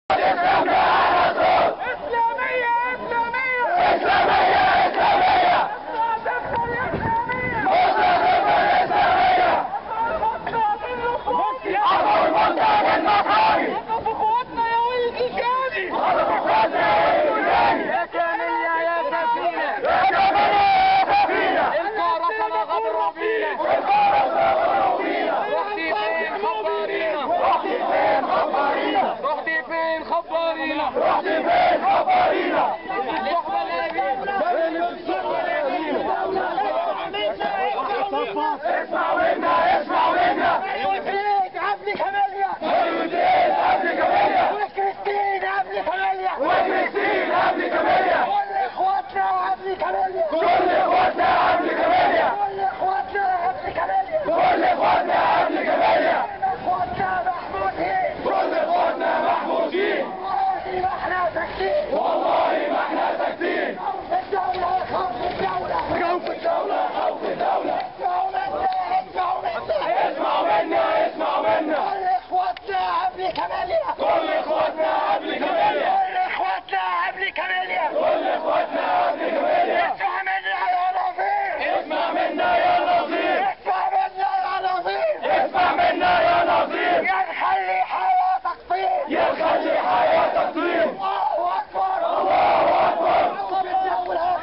إسلامية إسلامية إسلامية إسلامية بقوتنا يا ولد الجاني يا كاملة يا سفينة الكرة غدر فينا رحتي فين خبرينا رحتي فين خبرينا اسمع منا اسمع منا وفيك عبد كماليا وكريستين عبد كماليا وكريستين عبد كماليا كل اخواتنا عبد كماليا كل اخواتنا عبد كماليا كل اخواتنا عبد كماليا كل اخواتنا عبد كماليا اخواتنا محمودين كل اخواتنا محمودين والله ما احنا ساكتين والله ما احنا ساكتين الدولة خوف الدولة خوف الدولة خوف الدولة اسمعوا منا اسمعوا منا اسمعوا منا كل اخواتنا عبد كماليا كل اخواتنا عبد كماليا كل اخواتنا عبد كماليا كل اخواتنا عبد كماليا اسمع منا يا نظير اسمع منا يا نظير اسمع منا يا نظير اسمع منا يا نظير يا نخلي حياتك طين يا نخلي حياتك طين الله اكبر الله اكبر خوف الدولة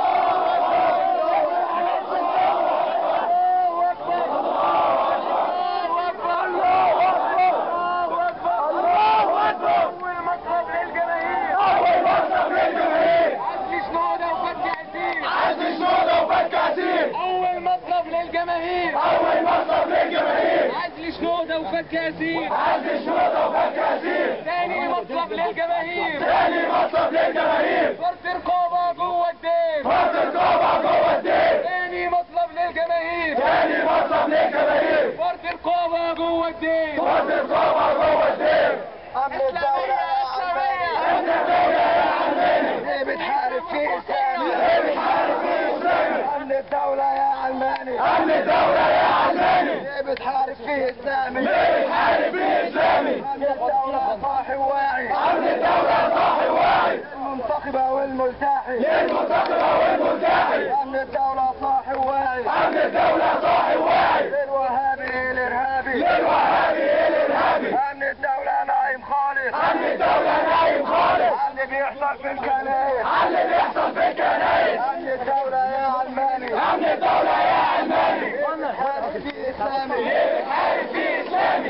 الله اكبر اول مطلب للجماهير اول مطلب للجماهير عزل شنودة وفتح عزيز عزل شنودة وفتح عزيز اول مطلب للجماهير اول مطلب للجماهير عزل شنودة وفتح عزيز عزل شنودة وفتح عزيز ثاني مطلب للجماهير ثاني مطلب للجماهير فرط رقابة جوه الدين فرط رقابة جوه الدين ثاني مطلب للجماهير ثاني مطلب للجماهير فرط رقابة جوه الدين فرط رقابة جوه الدين أمن الدولة أمن الدولة يا علماني ليه بتحارب في إسلامي ليه بتحارب في إسلامي أمن الدولة يا علماني أمن الدولة يا علماني ليه بتحارب في إسلامي ليه بتحارب في إسلامي أمن الدولة صاحي واعي أمن الدولة صاحي واعي المنتخبة والملتحي للمنتخبة والملتحي أمن الدولة صاحي واعي أمن الدولة صاحي واعي للوهابي الإرهابي للوهابي الإرهابي أمن الدولة نايم خالص أمن الدولة نايم خالص اللي بيحصل في الكنايس اللي بيحصل في الكنايس أمن الدولة يا علماني أمن الدولة يا علماني بتحارب في إسلامي ليه بتحارب في إسلامي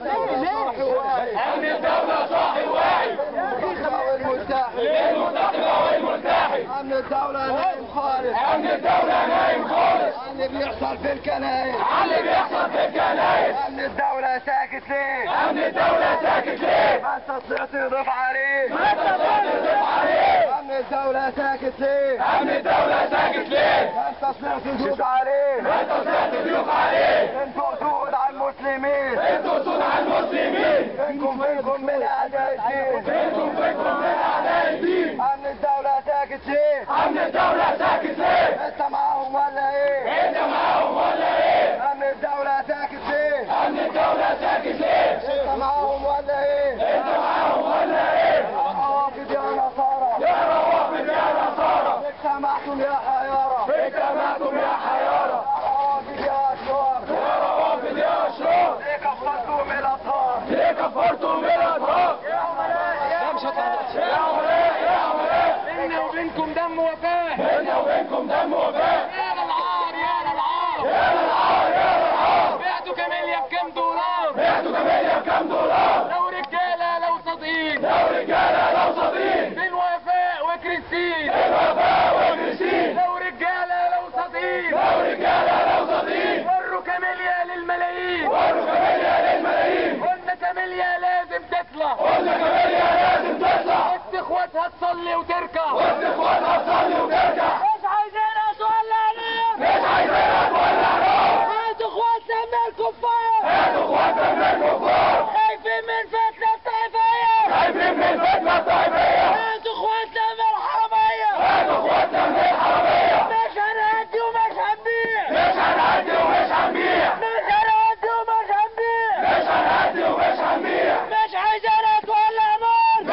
أمن الدولة صاحي واعي المنتخبة والملتحي للمنتخبة والملتحي أمن الدولة نايم خالص أمن الدولة نايم خالص اللي بيحصل في الكنايس اللي بيحصل في الكنايس أمن الدولة ساكت ليه أمن الدولة ساكت ليه ما تستطيع تضيف عليه ما تستطيع تضيف عليه أمن الدولة ساكت ليه أمن الدولة ساكت ليه ما تستطيع تضيف عليه ما تستطيع تضيف عليه انتوا سود على المسلمين انتوا سود على المسلمين فيكم فيكم من أعداء الدين فيكم فيكم من أعداء الدين أمن الدولة ساكت ليه أمن الدولة ساكت ليه انت معاهم ولا ايه انت معاهم ولا ايه أمن الدولة ساكت ليه أمن الدولة ساكت ليه انت معاهم ولا ايه انت معاهم ولا ايه روافض يا نصارى يا روافض يا نصارى اجتمعتم يا حيارى اجتمعتم يا حيارى روافض يا اشرار يا روافض يا اشرار ليه كفرتم الاطهار ليه كفرتم الاطهار يا عملاء يا عملاء يا عملاء يا عملاء بيننا وبينكم دم وفاه بيننا وبينكم دم وفاه يا للعار يا للعار يا للعار يا للعار بعتوا كاميليا بكام دولار بعتوا كاميليا بكام دولار لو رجاله لو صديق لو رجاله لو صديق بين وفاء وكريستين بين وفاء وكريستين لو رجاله لو صديق لو رجاله لو صديق وروا كاميليا للملايين وروا كاميليا للملايين قلنا كاميليا لازم تطلع قلنا كاميليا لازم تطلع وسط اخواتها تصلي وتركع وسط اخواتها تصلي وتركع مش عايزينها تولع عليهم مش عايزينها تولع عليهم هاتوا اخواتنا من الكفار هاتوا اخواتنا من الكفار خايفين من فتنة الطائفية خايفين من فتنة الطائفية هاتوا اخواتنا من الحرمية هاتوا اخواتنا من الحرمية مش هنهدي ومش هنبيع مش هنهدي ومش هنبيع مش هنهدي ومش هنبيع مش هنهدي ومش هنبيع مش عايزينها تولع نار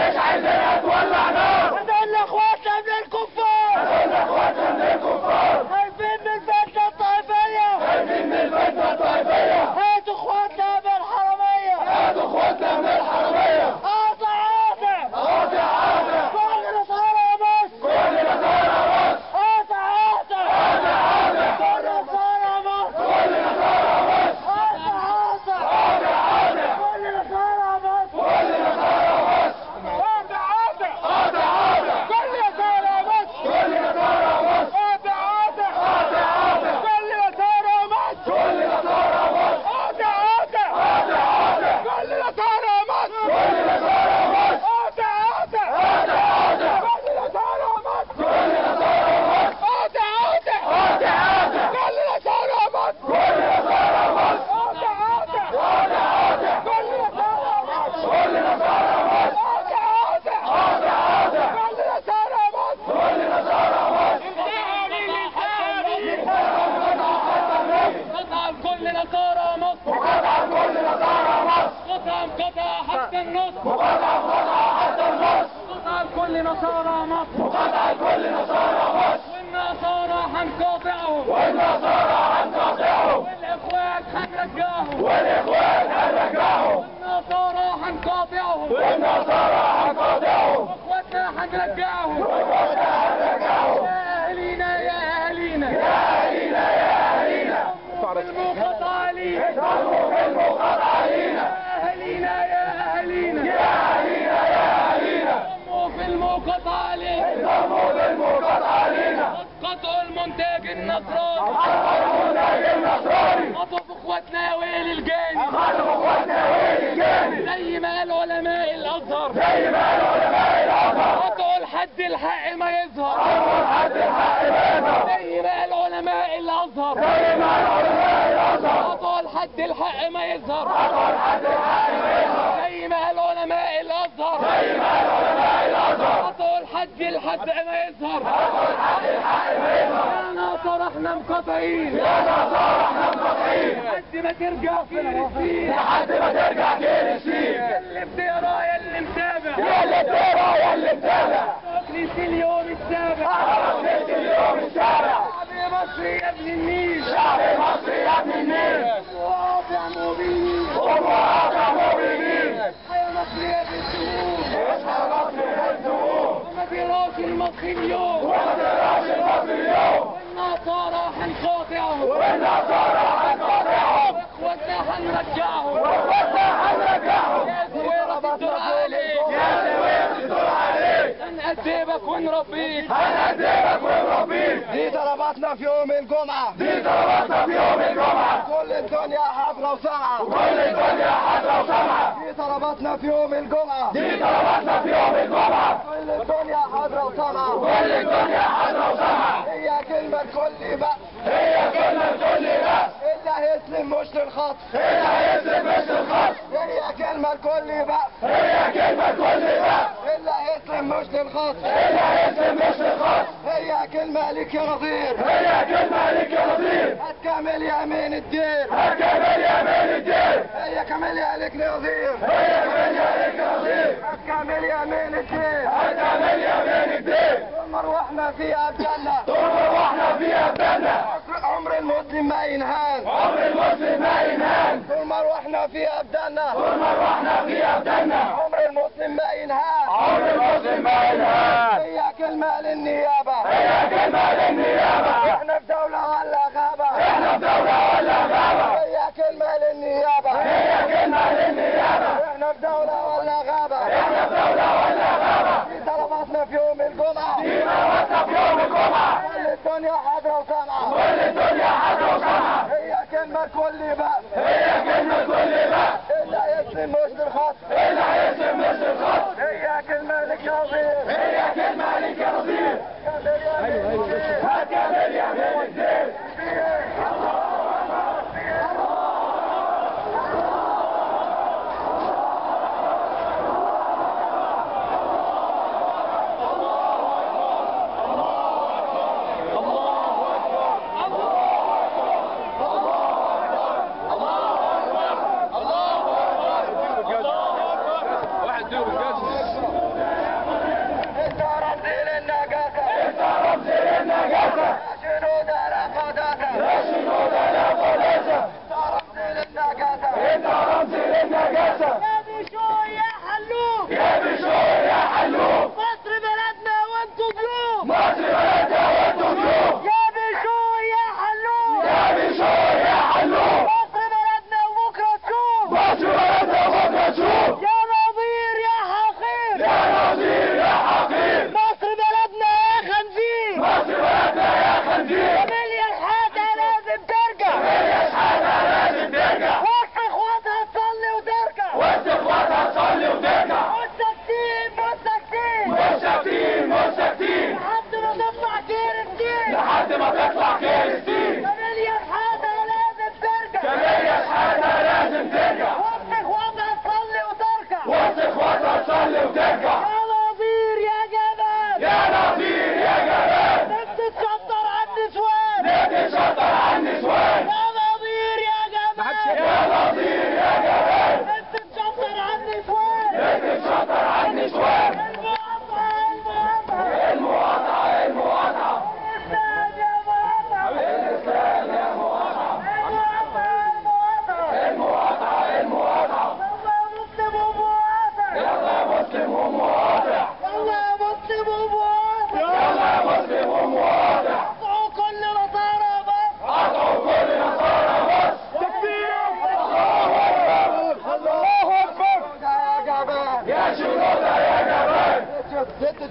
كل نصارى مصر مقاطعة كل نصارى مصر والنصارى هنقاطعهم والنصارى هنقاطعهم والاخوات هنرجعهم والإخوان هنرجعهم والنصارى هنقاطعهم والنصارى هنقاطعهم واخواتنا هنرجعهم والإخوان هنرجعهم يا اهالينا يا اهالينا يا أهلينا يا أهلينا المقاطعة لينا اضربوا في المقاطعة لينا يا اهالينا يا اهالينا يا أهلينا يا أهلينا قوموا في المقاطعة لينا اضربوا في المقاطعة لينا اسقطوا المنتج النصراني المنتج النصراني خطفوا اخواتنا يا ويل الجاني خطفوا اخواتنا وين الجاني زي ما قال علماء الازهر زي ما قالوا علماء الازهر قطعوا لحد الحق ما يظهر اول حد الحق بيظهر زي ما قال علماء الازهر زي ما قالوا علماء الازهر قطعوا لحد الحق ما يظهر اول حد الحق بيظهر زي ما قال علماء الازهر زي ما قالوا علماء الازهر قطعوا لحد الحق ما يظهر اول حد الحق بيظهر يا ناصر احنا مقاطعين يا نصارى احنا مقاطعين لحد ما ترجع فلسطين لحد ما ترجع كير السين اللي بتقرا يا اللي متابع يا اللي بتقرا يا اللي متابع اكنس اليوم السابع عرفت اليوم السابع شعب مصر يا ابن النيل شعب مصر يا ابن النيل واقع مبين ومواقع مؤمنين يا مصر يا ابن الشهور اصحى مصر في الزهور وما بيراش المصري اليوم وما تقراش المصري اليوم والنصارى هنقاطعهم والنصارى هنقاطعهم واخواتنا هنرجعهم واخواتنا هنرجعهم يا زويرة بتدور عليك يا سوية بتدور عليك هنأدبك ونربيك هنأدبك ونربيك دي ضرباتنا في يوم الجمعة دي ضرباتنا في يوم الجمعة كل الدنيا حاضرة وسامعة كل الدنيا حاضرة وسامعة دي ضرباتنا في يوم الجمعة دي ضرباتنا في يوم الجمعة كل الدنيا حاضرة وسامعة كل الدنيا حاضرة وسامعة هي كلمة كل بقى هي كلمة كل بس اللي هيسلم مش للخط هي هيسلم مش الخط هي كلمة كل بقى هي كلمة كل بس اللي هيسلم مش للخط هي هيسلم مش الخط هي كلمة لك يا نظير هي كلمة لك يا نظير هتكمل يمين الدين هكمل يا مال الدين هي كمل يا لك نظير هي كمل يا لك يا نظير هتكمل يمين الدين هكمل يا مال الدين ثم روحنا فيها الجنة طول واحنا فيها بدنا عمر المسلم ما ينهان عمر المسلم ما ينهان طول ما روحنا فيها بدنا طول ما روحنا فيها بدنا عمر المسلم ما ينهان عمر المسلم ما ينهان هي كلمة للنيابة هي كلمة للنيابة احنا في دولة ولا غابة احنا في دولة ولا غابة هي كلمة للنيابة هي كلمة للنيابة احنا في دولة ولا غابة احنا في دولة ولا غابة في ضرباتنا في يوم الجمعة دي ضربتنا في يوم الجمعة كل الدنيا حاضرة وسامعة كل الدنيا حاضرة وسامعة هي كلمة كل بقى هي كلمة كل بس اللي هيسلم مش للخط اللي هيسلم مش الخط هي كلمة لك يا نظير هي كلمة لك يا نظير هكمل يا مال الدين انت رمزي للنجاسة انت رمز للنجاسة جنود القداسة يا شنود لا قداسة انت رمزي للنجاسة انت رمز للنجاسة يا بشو يا حلوف يا بشوي يا حلوف مصر بلدنا وانتوا ضيوف مصر بلدنا وانتم ضيوف يا بشو يا حلوف يا بشوي يا حلوف مصر بلدنا وبكره تشوف مصر بلدنا وانتم تشوف يا نظير يا حقير يا نظير يا حقير مصر بلدنا يا خنزير مصر بلدنا يا خنزير مليا الحاجة لازم ترجع يا شحاتة لازم ترجع وسط اخواتها تصلي وتركع وسط اخواتها تصلي وترجع مستكتين مستكتين مستكتين مستكتين لحد ما تطلع كير الدين لحد ما تطلع كريستين مليا الحاجة لازم ترجع كمان يا شحاتة لازم ترجع وسط اخواتها تصلي وتركع وسط اخواتها تصلي وترجع يا نظير يا جبل يا نظير يا جمال انت تشطر على النسوان ليه تشطر على النسوان يا نظير يا جمال يا نظير يا جمال انت تشطر على النسوان ليه تشطر على النسوان المقاطعة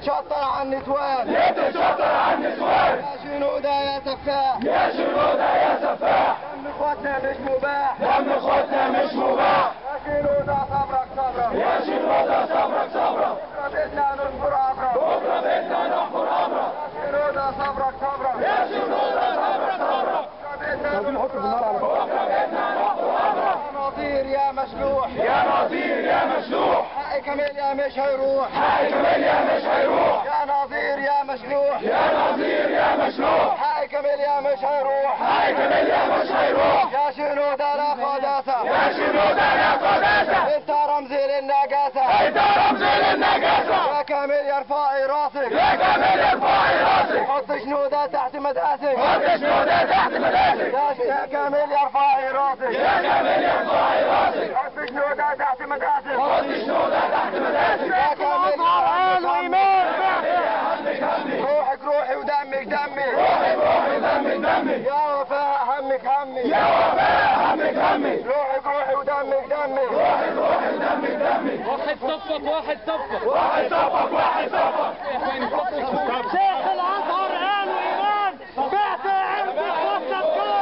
تتشطر على النسوان ليه تشطر على النسوان يا شنودة يا سفاح يا شنودة يا سفاح دم اخواتنا مش مباح دم اخواتنا مش مباح يا شنودة صبرك صبرك يا شنودة صبرك صبرك بكرة بيتنا نصبر عبرك بكرة بيتنا نحفر أمرك يا شنودة صبرك صبرك يا شنودة صبرك صبرك بكرة بيتنا نحط بالنار على بكرة بيتنا نحفر أمرك يا نظير يا مشلوح يا نظير يا مشلوح حقي كمال يا مش هيروح حقي كمال يا مش هيروح يا نظير يا مشلوح يا نظير يا مشلوح حقي كمال يا مش هيروح حقي كمال يا مش هيروح يا شنودة لا قداسة يا شنودة يا قداسة انت رمزي للنجاسة انت رمز للنجاسة يا كامل يا رفاعي راسك يا كمال ارفعي راسك حط شنودة تحت مداسك حط شنودة تحت مداسك يا يا كامل يا رفاعي راسك يا كمال ارفعي راسك حط شنودة تحت مداسك حط شنودة تحت مداسك يا كامل قرآن وإيمان روحك روحي ودمك دمي روحي روحي دمي دمي يا وفاء همك همي يا وفاء همك همي روحك روحي ودمك دمي روحي روحي دمي دمي واحد صفك واحد صفك واحد صفك واحد صفك شيخ الازهر قال وايمان بعت عند اخواتنا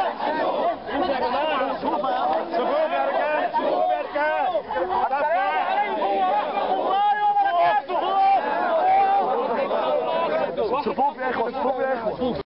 الكل شوفوا يا رجال شوفوا يا رجال السلام عليكم ورحمه الله وبركاته صفوف يا اخوه صفوف يا اخوه